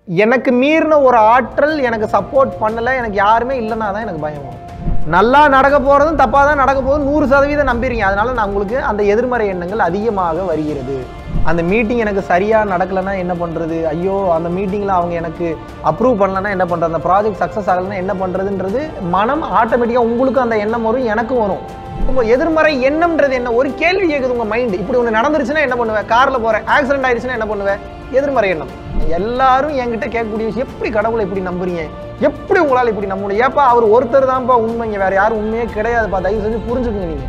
எனக்கு மீறின ஒரு ஆற்றல் எனக்கு சப்போர்ட் பண்ணலை எனக்கு யாருமே இல்லைன்னா தான் எனக்கு பயம் வரும் நல்லா நடக்க போகிறதும் தப்பாக தான் நடக்க போகுதும் நூறு சதவீதம் நம்பிடுறீங்க அதனால நான் உங்களுக்கு அந்த எதிர்மறை எண்ணங்கள் அதிகமாக வருகிறது அந்த மீட்டிங் எனக்கு சரியாக நடக்கலைன்னா என்ன பண்ணுறது ஐயோ அந்த மீட்டிங்கில் அவங்க எனக்கு அப்ரூவ் பண்ணலன்னா என்ன பண்ணுறது அந்த ப்ராஜெக்ட் சக்ஸஸ் ஆகலைன்னா என்ன பண்ணுறதுன்றது மனம் ஆட்டோமேட்டிக்காக உங்களுக்கும் அந்த எண்ணம் வரும் எனக்கும் வரும் உங்க எதிர்மறை எண்ணம்ன்றது என்ன ஒரு கேள்வி கேட்குது உங்க மைண்ட் இப்படி ஒன்று நடந்துருச்சுன்னா என்ன பண்ணுவேன் கார்ல போறேன் ஆக்சிடென்ட் ஆயிடுச்சுன்னா என்ன பண்ணுவேன் எதிர்மறை எண்ணம் எல்லாரும் என்கிட்ட கேட்கக்கூடிய விஷயம் எப்படி கடவுளை இப்படி நம்புறீங்க எப்படி உங்களால் இப்படி நம்ப முடியும் ஏப்பா அவர் ஒருத்தர் தான்ப்பா உண்மைங்க வேற யாரும் உண்மையே கிடையாதுப்பா தயவு செஞ்சு புரிஞ்சுக்குங்க நீங்க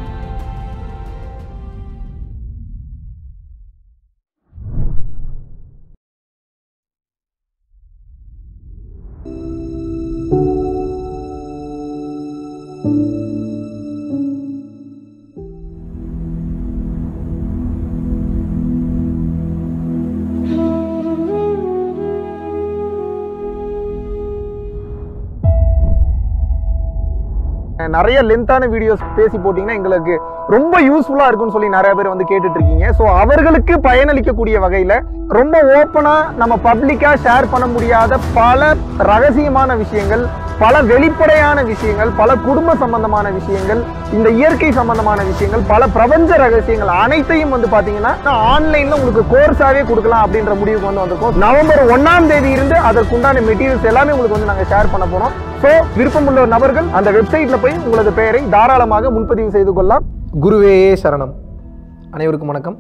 நிறைய லென்த்தான வீடியோஸ் பேசி போட்டிங்கன்னா எங்களுக்கு ரொம்ப யூஸ்ஃபுல்லாக இருக்கும்னு சொல்லி நிறைய பேர் வந்து கேட்டுட்டு இருக்கீங்க ஸோ அவர்களுக்கு பயனளிக்கக்கூடிய வகையில் ரொம்ப ஓப்பனாக நம்ம பப்ளிக்காக ஷேர் பண்ண முடியாத பல ரகசியமான விஷயங்கள் பல வெளிப்படையான விஷயங்கள் பல குடும்ப சம்பந்தமான விஷயங்கள் இந்த இயற்கை சம்பந்தமான விஷயங்கள் பல பிரபஞ்ச ரகசியங்கள் அனைத்தையும் வந்து பார்த்தீங்கன்னா ஆன்லைனில் உங்களுக்கு கோர்ஸாகவே கொடுக்கலாம் அப்படின்ற முடிவுக்கு வந்து வந்திருக்கோம் நவம்பர் ஒன்றாம் தேதி இருந்து அதற்குண்டான மெட்டீரியல்ஸ் எல்லாமே உங்களுக்கு வந்து நாங்கள் ஷேர் பண்ண போகிறோம் ஸோ விருப்பமுள்ள நபர்கள் அந்த வெப்சைட்டில் போய் உங்களது பெயரை தாராளமாக முன்பதிவு செய்து கொள்ளலாம் குருவே சரணம் அனைவருக்கும் வணக்கம்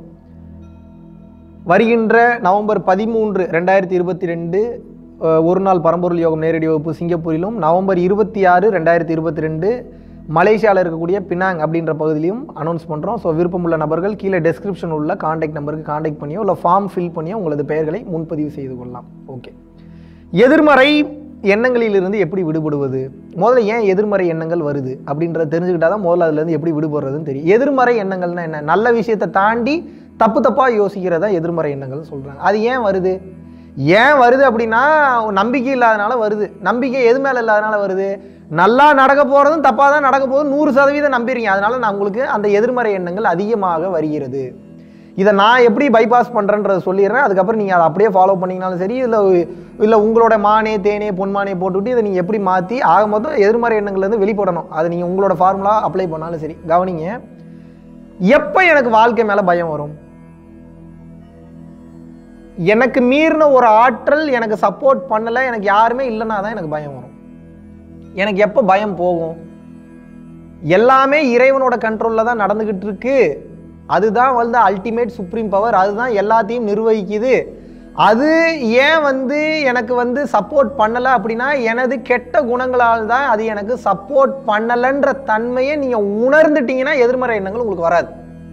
வருகின்ற நவம்பர் பதிமூன்று ரெண்டாயிரத்தி இருபத்தி ரெண்டு ஒரு நாள் பரம்பொருள் யோகம் நேரடி வகுப்பு சிங்கப்பூரிலும் நவம்பர் இருபத்தி ஆறு ரெண்டாயிரத்தி இருபத்தி ரெண்டு மலேசியாவில் இருக்கக்கூடிய பினாங் அப்படின்ற பகுதியிலையும் அனௌன்ஸ் பண்ணுறோம் ஸோ விருப்பமுள்ள நபர்கள் கீழே டெஸ்கிரிப்ஷன் உள்ள காண்டாக்ட் நம்பருக்கு காண்டாக்ட் பண்ணியோ இல்லை ஃபார்ம் ஃபில் பண்ணியோ உங்களது பெயர்களை முன்பதிவு செய்து கொள்ளலாம் ஓகே எதிர்மறை எண்ணங்களிலிருந்து எப்படி விடுபடுவது முதல்ல ஏன் எதிர்மறை எண்ணங்கள் வருது அப்படின்றத தெரிஞ்சுக்கிட்டா தான் முதல்ல அதுலேருந்து எப்படி விடுபடுறதுன்னு தெரியும் எதிர்மறை எண்ணங்கள்னா என்ன நல்ல விஷயத்தை தாண்டி தப்பு தப்பாக யோசிக்கிறதா எதிர்மறை எண்ணங்கள் சொல்கிறாங்க அது ஏன் வருது ஏன் வருது அப்படின்னா நம்பிக்கை இல்லாதனால வருது நம்பிக்கை எது மேலே இல்லாதனால வருது நல்லா நடக்க போகிறதும் தப்பாக தான் நடக்க போகுது நூறு சதவீதம் நம்பிடுறீங்க அதனால நான் உங்களுக்கு அந்த எதிர்மறை எண்ணங்கள் அதிகமாக வருகிறது இதை நான் எப்படி பைபாஸ் பண்ணுறேன்றதை சொல்லிடுறேன் அதுக்கப்புறம் நீங்கள் அதை அப்படியே ஃபாலோ பண்ணிங்கனாலும் சரி இல்லை இல்லை உங்களோட மானே தேனே பொன்மானே போட்டுவிட்டு இதை நீங்கள் எப்படி மாற்றி ஆக மொத்தம் எதிர்மறை எண்ணங்கள்லேருந்து வெளிப்படணும் அதை நீங்கள் உங்களோட ஃபார்முலா அப்ளை பண்ணாலும் சரி கவனிங்க எப்போ எனக்கு வாழ்க்கை மேலே பயம் வரும் எனக்கு மீறின ஒரு ஆற்றல் எனக்கு சப்போர்ட் பண்ணலை எனக்கு யாருமே இல்லைன்னா தான் எனக்கு பயம் வரும் எனக்கு எப்போ பயம் போகும் எல்லாமே இறைவனோட கண்ட்ரோலில் தான் நடந்துக்கிட்டு இருக்கு அதுதான் வந்து அல்டிமேட் சுப்ரீம் பவர் அதுதான் எல்லாத்தையும் நிர்வகிக்குது அது ஏன் வந்து எனக்கு வந்து சப்போர்ட் பண்ணலை அப்படின்னா எனது கெட்ட குணங்களால் தான் அது எனக்கு சப்போர்ட் பண்ணலைன்ற தன்மையை நீங்கள் உணர்ந்துட்டீங்கன்னா எதிர்மறை எண்ணங்கள் உங்களுக்கு வராது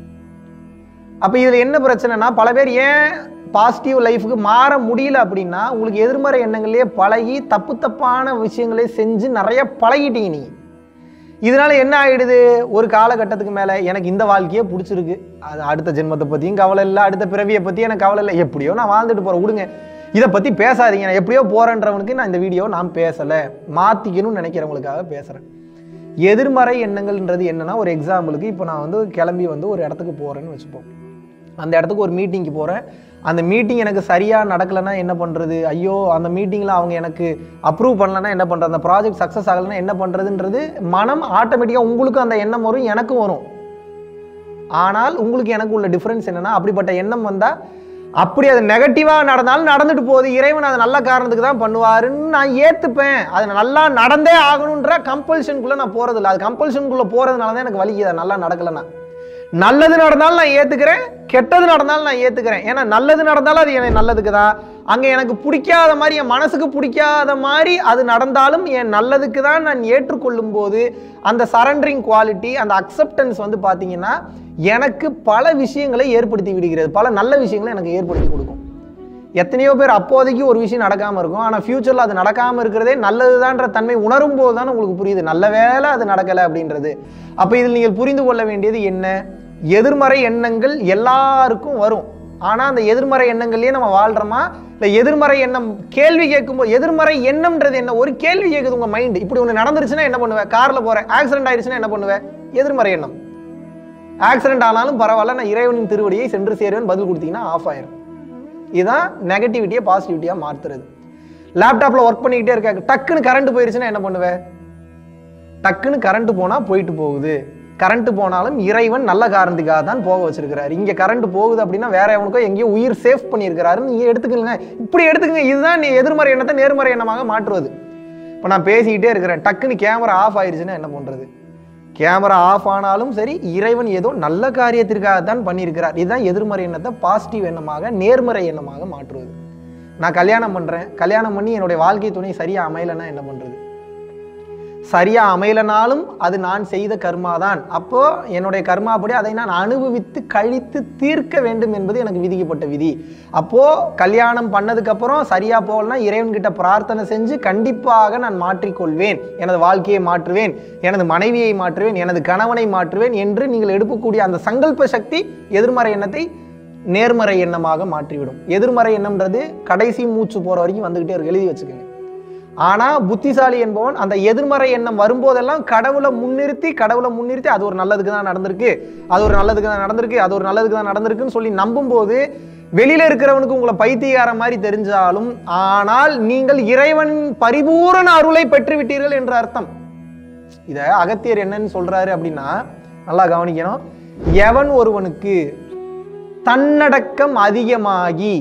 அப்போ இதில் என்ன பிரச்சனைனா பல பேர் ஏன் பாசிட்டிவ் லைஃபுக்கு மாற முடியல அப்படின்னா உங்களுக்கு எதிர்மறை எண்ணங்கள்லேயே பழகி தப்பு தப்பான விஷயங்களே செஞ்சு நிறைய பழகிட்டீங்க நீங்கள் இதனால என்ன ஆகிடுது ஒரு காலகட்டத்துக்கு மேலே எனக்கு இந்த வாழ்க்கையே பிடிச்சிருக்கு அது அடுத்த ஜென்மத்தை பற்றியும் கவலை இல்லை அடுத்த பிறவியை பற்றி எனக்கு கவலை இல்லை எப்படியோ நான் வாழ்ந்துட்டு போகிறேன் விடுங்க இதை பற்றி பேசாதீங்க நான் எப்படியோ போகிறேன்றவனுக்கு நான் இந்த வீடியோ நான் பேசலை மாற்றிக்கணும்னு நினைக்கிறவங்களுக்காக பேசுகிறேன் எதிர்மறை எண்ணங்கள்ன்றது என்னன்னா ஒரு எக்ஸாம்பிளுக்கு இப்போ நான் வந்து கிளம்பி வந்து ஒரு இடத்துக்கு போகிறேன்னு வச்சுப்போம் அந்த இடத்துக்கு ஒரு மீட்டிங்க்கு போகிறேன் அந்த மீட்டிங் எனக்கு சரியாக நடக்கலைன்னா என்ன பண்ணுறது ஐயோ அந்த மீட்டிங்கில் அவங்க எனக்கு அப்ரூவ் பண்ணலன்னா என்ன பண்ணுறது அந்த ப்ராஜெக்ட் சக்ஸஸ் ஆகலைன்னா என்ன பண்ணுறதுன்றது மனம் ஆட்டோமேட்டிக்காக உங்களுக்கும் அந்த எண்ணம் வரும் எனக்கும் வரும் ஆனால் உங்களுக்கு எனக்கு உள்ள டிஃப்ரென்ஸ் என்னென்னா அப்படிப்பட்ட எண்ணம் வந்தால் அப்படி அது நெகட்டிவாக நடந்தாலும் நடந்துட்டு போகுது இறைவன் அது நல்ல காரணத்துக்கு தான் பண்ணுவாருன்னு நான் ஏற்றுப்பேன் அது நல்லா நடந்தே ஆகணுன்ற கம்பல்ஷனுக்குள்ளே நான் போகிறதில்ல அது கம்பல்ஷனுக்குள்ளே போகிறதுனால தான் எனக்கு வலிக்குது அது நல்லா நடக்கலைன்னா நல்லது நடந்தாலும் நான் ஏற்றுக்கிறேன் கெட்டது நடந்தாலும் நான் ஏற்றுக்கிறேன் ஏன்னா நல்லது நடந்தாலும் அது எனக்கு நல்லதுக்கு தான் அங்கே எனக்கு பிடிக்காத மாதிரி என் மனசுக்கு பிடிக்காத மாதிரி அது நடந்தாலும் என் நல்லதுக்கு தான் நான் ஏற்றுக்கொள்ளும் போது அந்த சரண்டரிங் குவாலிட்டி அந்த அக்செப்டன்ஸ் வந்து பார்த்தீங்கன்னா எனக்கு பல விஷயங்களை ஏற்படுத்தி விடுகிறது பல நல்ல விஷயங்களை எனக்கு ஏற்படுத்தி கொடுக்கும் எத்தனையோ பேர் அப்போதைக்கு ஒரு விஷயம் நடக்காமல் இருக்கும் ஆனால் ஃப்யூச்சரில் அது நடக்காமல் இருக்கிறதே நல்லதுதான்ற தன்மை உணரும் போது தானே உங்களுக்கு புரியுது நல்ல வேலை அது நடக்கலை அப்படின்றது அப்போ இதில் நீங்கள் புரிந்து கொள்ள வேண்டியது என்ன எதிர்மறை எண்ணங்கள் எல்லாருக்கும் வரும் ஆனால் அந்த எதிர்மறை எண்ணங்கள்லேயே நம்ம வாழ்கிறோமா இல்லை எதிர்மறை எண்ணம் கேள்வி கேட்கும்போது எதிர்மறை எண்ணம்ன்றது என்ன ஒரு கேள்வி கேட்குது உங்கள் மைண்ட் இப்படி ஒன்று நடந்துருச்சுன்னா என்ன பண்ணுவேன் காரில் போகிறேன் ஆக்சிடென்ட் ஆயிடுச்சுன்னா என்ன பண்ணுவேன் எதிர்மறை எண்ணம் ஆக்சிடென்ட் ஆனாலும் பரவாயில்ல நான் இறைவனின் திருவடியை சென்று சேருவேன் பதில் கொடுத்தீங்கன்னா ஆஃப் ஆயிரும் இதுதான் நெகட்டிவிட்டியை பாசிட்டிவிட்டியாக மாற்றுறது லேப்டாப்ல ஒர்க் பண்ணிக்கிட்டே இருக்க டக்குன்னு கரண்ட் போயிருச்சுன்னா என்ன பண்ணுவ டக்குன்னு கரண்ட் போனா போயிட்டு போகுது கரண்ட் போனாலும் இறைவன் நல்ல காரணத்துக்காக தான் போக வச்சிருக்கிறாரு இங்க கரண்ட் போகுது அப்படின்னா வேற எவனுக்கோ எங்கேயோ உயிர் சேஃப் பண்ணியிருக்கிறாருன்னு நீங்க எடுத்துக்கலுங்க இப்படி எடுத்துக்கங்க இதுதான் நீ எதிர்மறை எண்ணத்தை நேர்மறை எண்ணமாக மாற்றுவது இப்போ நான் பேசிக்கிட்டே இருக்கிறேன் டக்குன்னு கேமரா ஆஃப் ஆயிருச்சுன்னா என்ன பண்றது கேமரா ஆஃப் ஆனாலும் சரி இறைவன் ஏதோ நல்ல காரியத்திற்காக தான் பண்ணியிருக்கிறார் இதுதான் எதிர்மறை எண்ணத்தை பாசிட்டிவ் எண்ணமாக நேர்மறை எண்ணமாக மாற்றுவது நான் கல்யாணம் பண்றேன் கல்யாணம் பண்ணி என்னுடைய வாழ்க்கை துணை சரியா அமையலைன்னா என்ன பண்றது சரியா அமையலனாலும் அது நான் செய்த கர்மா தான் அப்போ என்னுடைய கர்மாப்படி அதை நான் அனுபவித்து கழித்து தீர்க்க வேண்டும் என்பது எனக்கு விதிக்கப்பட்ட விதி அப்போ கல்யாணம் பண்ணதுக்கு அப்புறம் சரியா போகலனா இறைவன்கிட்ட பிரார்த்தனை செஞ்சு கண்டிப்பாக நான் மாற்றிக்கொள்வேன் எனது வாழ்க்கையை மாற்றுவேன் எனது மனைவியை மாற்றுவேன் எனது கணவனை மாற்றுவேன் என்று நீங்கள் எடுக்கக்கூடிய அந்த சங்கல்ப சக்தி எதிர்மறை எண்ணத்தை நேர்மறை எண்ணமாக மாற்றிவிடும் எதிர்மறை எண்ணம்ன்றது கடைசி மூச்சு போற வரைக்கும் வந்துகிட்டே இருக்கு எழுதி வச்சுக்கோங்க ஆனா புத்திசாலி என்பவன் அந்த எதிர்மறை எண்ணம் வரும்போதெல்லாம் கடவுளை முன்னிறுத்தி கடவுளை முன்னிறுத்தி அது ஒரு நல்லதுக்கு தான் நடந்திருக்கு அது ஒரு நல்லதுக்கு தான் நடந்திருக்கு அது ஒரு நல்லதுக்கு தான் நடந்திருக்குன்னு சொல்லி நம்பும்போது வெளியில இருக்கிறவனுக்கு உங்களை பைத்தியக்கார மாதிரி தெரிஞ்சாலும் ஆனால் நீங்கள் இறைவன் பரிபூரண அருளை பெற்று விட்டீர்கள் என்ற அர்த்தம் இத அகத்தியர் என்னன்னு சொல்றாரு அப்படின்னா நல்லா கவனிக்கணும் எவன் ஒருவனுக்கு தன்னடக்கம் அதிகமாகி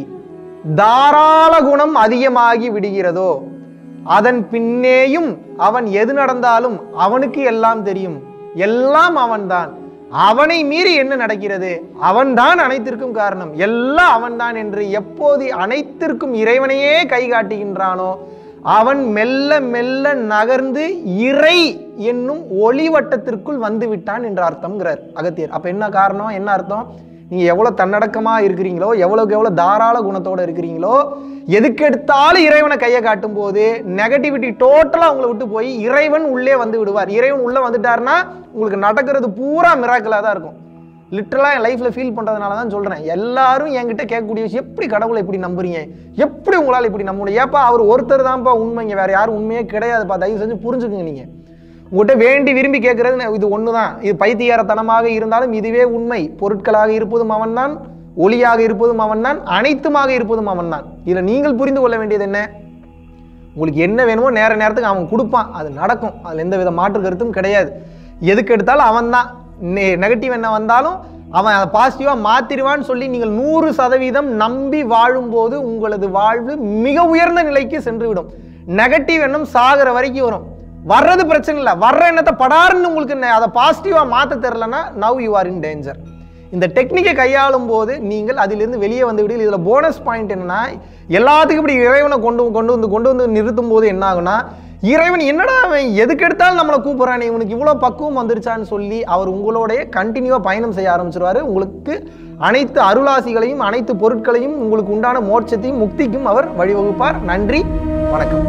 தாராள குணம் அதிகமாகி விடுகிறதோ அதன் பின்னேயும் அவன் எது நடந்தாலும் அவனுக்கு எல்லாம் தெரியும் எல்லாம் அவன்தான் அவனை மீறி என்ன நடக்கிறது அவன்தான் அனைத்திற்கும் காரணம் எல்லாம் அவன்தான் என்று எப்போது அனைத்திற்கும் இறைவனையே கை காட்டுகின்றானோ அவன் மெல்ல மெல்ல நகர்ந்து இறை என்னும் ஒளிவட்டத்திற்குள் வந்து விட்டான் என்ற அர்த்தம்ங்கிறார் அகத்தியர் அப்ப என்ன காரணம் என்ன அர்த்தம் நீங்க எவ்வளவு தன்னடக்கமா இருக்கிறீங்களோ எவ்வளவுக்கு எவ்வளவு தாராள குணத்தோட இருக்கிறீங்களோ எதுக்கு எடுத்தாலும் இறைவனை கையை காட்டும் போது நெகட்டிவிட்டி டோட்டலா உங்களை விட்டு போய் இறைவன் உள்ளே வந்து விடுவார் இறைவன் உள்ள வந்துட்டாருன்னா உங்களுக்கு நடக்கிறது பூரா மிராக்கலா தான் இருக்கும் லிட்டரலா என் லைஃப்ல ஃபீல் பண்றதுனால தான் சொல்றேன் எல்லாரும் என்கிட்ட கேட்கக்கூடிய விஷயம் எப்படி கடவுளை இப்படி நம்புறீங்க எப்படி உங்களால இப்படி நம்ப முடியும் ஏப்பா அவர் ஒருத்தர் தான்ப்பா உண்மைங்க வேற யாரும் உண்மையே கிடையாதுப்பா தயவு செஞ்சு புரிஞ்சுக்குங்க நீங்க உங்கள்கிட்ட வேண்டி விரும்பி கேட்கறது ந- இது ஒன்று தான் இது பைத்தியாரத்தனமாக இருந்தாலும் இதுவே உண்மை பொருட்களாக இருப்பதும் அவன்தான் ஒளியாக இருப்பதும் அவன்தான் அனைத்துமாக இருப்பதும் அவன்தான் இதில் நீங்கள் புரிந்து கொள்ள வேண்டியது என்ன உங்களுக்கு என்ன வேணுமோ நேர நேரத்துக்கு அவன் கொடுப்பான் அது நடக்கும் அதில் எந்த வித மாற்று கருத்தும் கிடையாது எதுக்கு எடுத்தாலும் அவன் தான் நெகட்டிவ் என்ன வந்தாலும் அவன் அதை பாசிட்டிவாக மாற்றிடுவான்னு சொல்லி நீங்கள் நூறு சதவீதம் நம்பி வாழும்போது உங்களது வாழ்வு மிக உயர்ந்த நிலைக்கு சென்று விடும் நெகட்டிவ் எண்ணம் சாகிற வரைக்கும் வரும் வர்றது பிரச்சனை இல்லை வர்ற எண்ணத்தை படாருன்னு உங்களுக்கு நெ- அதை பாசிட்டிவாக மாற்ற தெரிலனா now you are in danger இந்த டெக்னிக்கை கையாளும் போது நீங்கள் அதிலிருந்து வெளியே வந்து விடுவீர்கள் இதில் போனஸ் பாயிண்ட் என்னன்னா எல்லாத்துக்கும் இப்படி இறைவனை கொண்டு கொண்டு வந்து கொண்டு வந்து நிறுத்தும் போது என்ன ஆகுனா இறைவன் என்னடா அவன் எதுக்கு எடுத்தாலும் நம்மளை கூப்பிட்றானே இவனுக்கு இவ்வளோ பக்குவம் வந்துருச்சான்னு சொல்லி அவர் உங்களோடைய கண்டினியூவாக பயணம் செய்ய ஆரம்பிச்சிருவாரு உங்களுக்கு அனைத்து அருளாசிகளையும் அனைத்து பொருட்களையும் உங்களுக்கு உண்டான மோட்சத்தையும் முக்திக்கும் அவர் வழிவகுப்பார் நன்றி வணக்கம்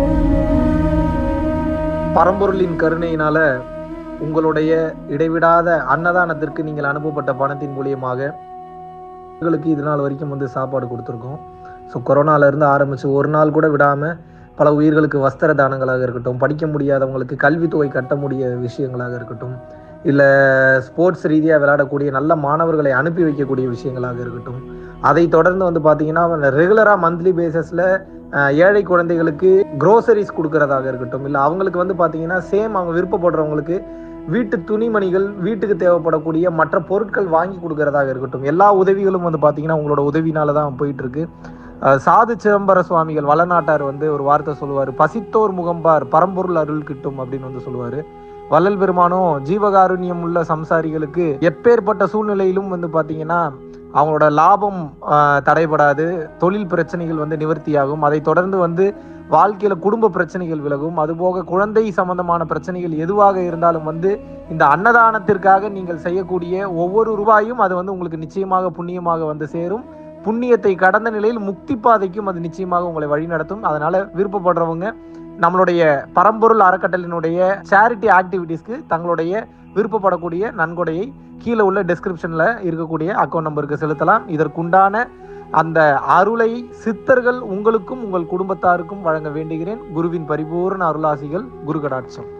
பரம்பொருளின் கருணையினால உங்களுடைய இடைவிடாத அன்னதானத்திற்கு நீங்கள் அனுப்பப்பட்ட பணத்தின் மூலியமாக உங்களுக்கு இது நாள் வரைக்கும் வந்து சாப்பாடு கொடுத்துருக்கோம் ஸோ கொரோனால இருந்து ஆரம்பிச்சு ஒரு நாள் கூட விடாம பல உயிர்களுக்கு வஸ்திர தானங்களாக இருக்கட்டும் படிக்க முடியாதவங்களுக்கு கல்வித்தொகை கட்ட முடிய விஷயங்களாக இருக்கட்டும் இல்லை ஸ்போர்ட்ஸ் ரீதியாக விளையாடக்கூடிய நல்ல மாணவர்களை அனுப்பி வைக்கக்கூடிய விஷயங்களாக இருக்கட்டும் அதை தொடர்ந்து வந்து பார்த்தீங்கன்னா ரெகுலராக மந்த்லி பேசிஸில் ஏழை குழந்தைகளுக்கு க்ரோசரிஸ் கொடுக்கறதாக இருக்கட்டும் இல்லை அவங்களுக்கு வந்து பார்த்தீங்கன்னா சேம் அவங்க விருப்பப்படுறவங்களுக்கு வீட்டு துணிமணிகள் வீட்டுக்கு தேவைப்படக்கூடிய மற்ற பொருட்கள் வாங்கி கொடுக்கறதாக இருக்கட்டும் எல்லா உதவிகளும் வந்து பார்த்தீங்கன்னா உங்களோட உதவினால தான் போயிட்டு இருக்கு அஹ் சாது சிதம்பர சுவாமிகள் வளநாட்டார் வந்து ஒரு வார்த்தை சொல்லுவார் பசித்தோர் முகம்பார் பரம்பொருள் அருள் கிட்டும் அப்படின்னு வந்து சொல்லுவார் வள்ளல் பெருமானும் ஜீவகாருண்யம் உள்ள சம்சாரிகளுக்கு எப்பேற்பட்ட சூழ்நிலையிலும் வந்து பார்த்தீங்கன்னா அவங்களோட லாபம் ஆஹ், தடைபடாது தொழில் பிரச்சனைகள் வந்து நிவர்த்தியாகும் அதை தொடர்ந்து வந்து வாழ்க்கையில குடும்ப பிரச்சனைகள் விலகும் அதுபோக குழந்தை சம்பந்தமான பிரச்சனைகள் எதுவாக இருந்தாலும் வந்து இந்த அன்னதானத்திற்காக நீங்கள் செய்யக்கூடிய ஒவ்வொரு ரூபாயும் அது வந்து உங்களுக்கு நிச்சயமாக புண்ணியமாக வந்து சேரும் புண்ணியத்தை கடந்த நிலையில் முக்தி பாதைக்கும் அது நிச்சயமாக உங்களை வழிநடத்தும் அதனால விருப்பப்படுறவங்க நம்மளுடைய பரம்பொருள் அறக்கட்டளினுடைய சேரிட்டி ஆக்டிவிட்டீஸ்க்கு தங்களுடைய விருப்பப்படக்கூடிய நன்கொடையை கீழே உள்ள டெஸ்கிரிப்ஷன்ல இருக்கக்கூடிய அக்கௌண்ட் நம்பருக்கு செலுத்தலாம் இதற்குண்டான அந்த அருளை சித்தர்கள் உங்களுக்கும் உங்கள் குடும்பத்தாருக்கும் வழங்க வேண்டுகிறேன் குருவின் பரிபூர்ண அருளாசிகள் குரு கடாட்சம்